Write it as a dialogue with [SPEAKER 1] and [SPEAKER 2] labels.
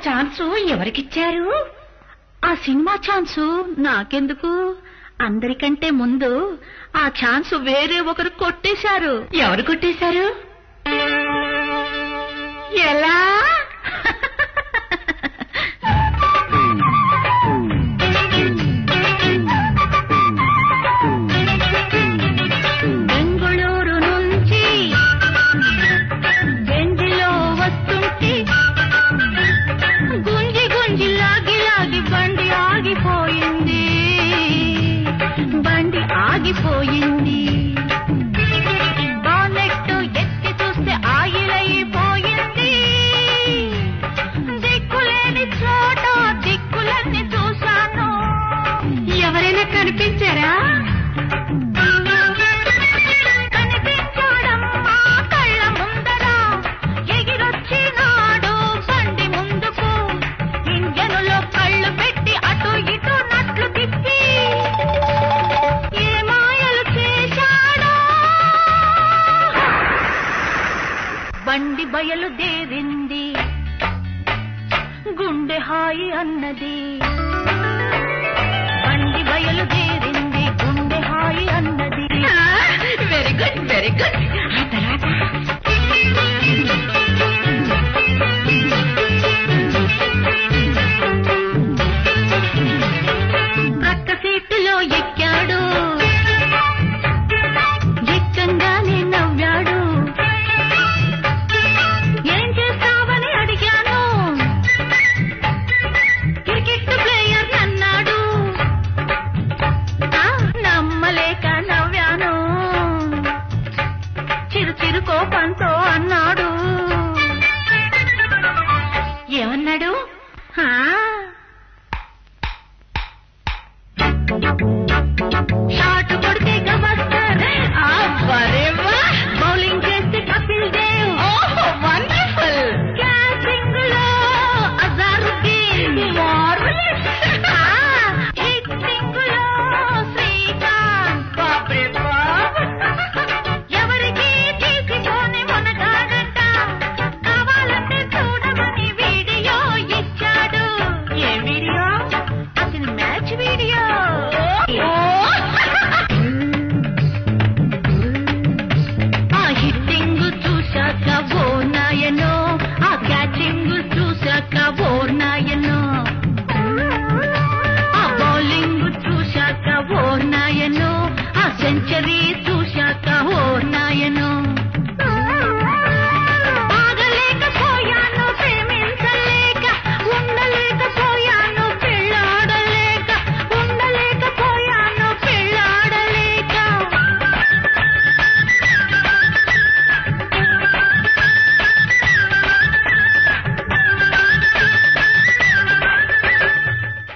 [SPEAKER 1] chance ఎవరికిచ్చారు
[SPEAKER 2] ఆ cinema chance నాకెందుకు అందరికంటే ముందు ఆ ఛాన్స్ వేరే ఒకరు కొట్టేశారు
[SPEAKER 1] ఎవరు కొట్టేశారు ఎలా
[SPEAKER 2] బెంగుళూరు నుంచి బెంజిలో వస్తుంటే గుంజి గుంజి లాగి లాగి బండి ఆగిపోయింది బండి ఆగిపోయింది బానెట్ ఎత్తి చూస్తే ఆయిలైపోయింది దిక్కులేని చోట దిక్కులన్నీ చూశాను
[SPEAKER 1] ఎవరైనా కనిపించారా
[SPEAKER 2] కనిపించాడమ్మా కళ్ళ ముందర ఎగిరొచ్చినాడు బండి ముందుకు ఇంజనులో కళ్ళు పెట్టి అటు ఇటు నట్లు తిప్పి ఏ మాయలు చేశాడో బండి బయలుదేరింది గుండె హాయి అన్నది బండి బయలుదేరింది గుండె హాయి అన్నది
[SPEAKER 1] వెరీ గుడ్ వెరీ గుడ్ ఆ తర్వాత
[SPEAKER 2] ప్రక్క సీటులో ఎక్కాడు ఎక్కంగానే నవ్వాడు ఏం చేస్తావని అడిగాను క్రికెట్ ప్లేయర్ అన్నాడు ఆ, నమ్మలేక నవ్వాను చిరు చిరు కోపంతో అన్నాడు
[SPEAKER 1] ఏమన్నాడు
[SPEAKER 2] "ఆ, షాట్ కొడితే గవస్కర్
[SPEAKER 1] అబ్బరేవా
[SPEAKER 2] బౌలింగ్ చేస్తే కపిల్ దేవ్
[SPEAKER 1] ఓహో వండర్ఫుల్
[SPEAKER 2] క్యాచింగ్ లో అజారుద్దీన్
[SPEAKER 1] మార్వెలస్
[SPEAKER 2] హిట్టింగ్ లో శ్రీకాంత్
[SPEAKER 1] బాప్రే బాప్
[SPEAKER 2] ఎవరికి తీసిపోని మునగాడంట కావాలంటే చూడమని వీడియో ఇచ్చాడు
[SPEAKER 1] ఏ వీడియో
[SPEAKER 2] అతని మ్యాచ్ వీడియో